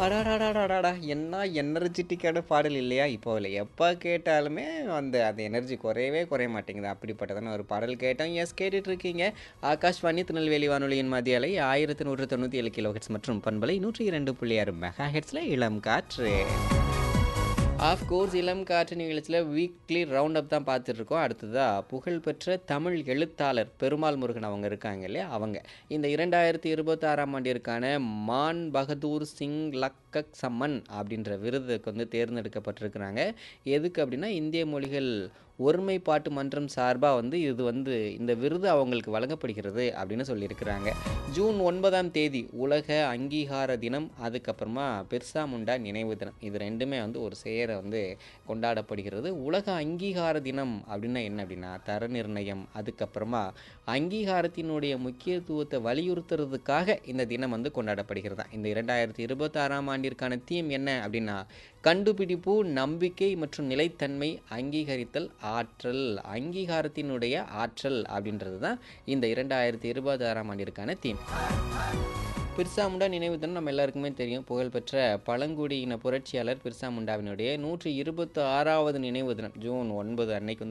அடாடாடாடாடா! என்ன எனர்ஜிட்டிக்கான பாடல் இல்லையா? இப்போ இல்ல எப்ப கேட்டாலுமே அந்த அந்த எனர்ஜி குறையவே குறைய மாட்டேங்குது. அப்படிப்பட்டதான ஒரு பாடல் கேட்டோம். எஸ் கேட்டுட்டு இருக்கீங்க. ஆகாஷ்வாணி திருநெல்வேலி வானொலியின் மதிய அலை 1197 கிலோஹெர்ட்ஸ் மற்றும் பண்பலை 102.6 மெகா ஹெர்ட்ஸ்ல இளம் காற்று. ஆஃப் கோர்ஸ் இளம் காற்று நிகழ்ச்சியில் வீக்லி ரவுண்ட் அப் தான் பார்த்துட்ருக்கோம் அடுத்ததா புகழ்பெற்ற தமிழ் எழுத்தாளர் பெருமாள் முருகன் அவங்க இருக்காங்க இல்லையா அவங்க இந்த இரண்டாயிரத்தி இருபத்தாறாம் ஆண்டிற்கான மான் பகதூர் சிங் லக்கக் சம்மன் அப்படின்ற விருதுக்கு வந்து தேர்ந்தெடுக்கப்பட்டிருக்கிறாங்க எதுக்கு அப்படின்னா இந்திய மொழிகள் ஒருமைப்பாட்டு மன்றம் சார்பாக வந்து இது வந்து இந்த விருது அவங்களுக்கு வழங்கப்படுகிறது அப்படின்னு சொல்லியிருக்கிறாங்க ஜூன் ஒன்பதாம் தேதி உலக அங்கீகார தினம் அதுக்கப்புறமா பிர்சா முண்டா நினைவு தினம் இது ரெண்டுமே வந்து ஒரு சேர வந்து கொண்டாடப்படுகிறது உலக அங்கீகார தினம் அப்படின்னா என்ன அப்படின்னா தர நிர்ணயம் அதுக்கப்புறமா அங்கீகாரத்தினுடைய முக்கியத்துவத்தை வலியுறுத்துறதுக்காக இந்த தினம் வந்து கொண்டாடப்படுகிறது இந்த இரண்டாயிரத்தி இருபத்தாறாம் ஆண்டிற்கான தீம் என்ன அப்படின்னா கண்டுபிடிப்பு நம்பிக்கை மற்றும் நிலைத்தன்மை அங்கீகரித்தல் ஆற்றல் அங்கீகாரத்தினுடைய ஆற்றல் அப்படின்றது தான் இந்த இரண்டாயிரத்தி இருபத்தாறாம் ஆண்டிற்கான தீம் பிர்சா முண்டா நினைவு தினம் நம்ம எல்லாருக்குமே தெரியும் புகழ்பெற்ற பழங்குடியின புரட்சியாளர் பிர்சா முண்டாவினுடைய நூற்றி இருபத்தி ஆறாவது நினைவு தினம் ஜூன் ஒன்பது அன்னைக்கு வந்து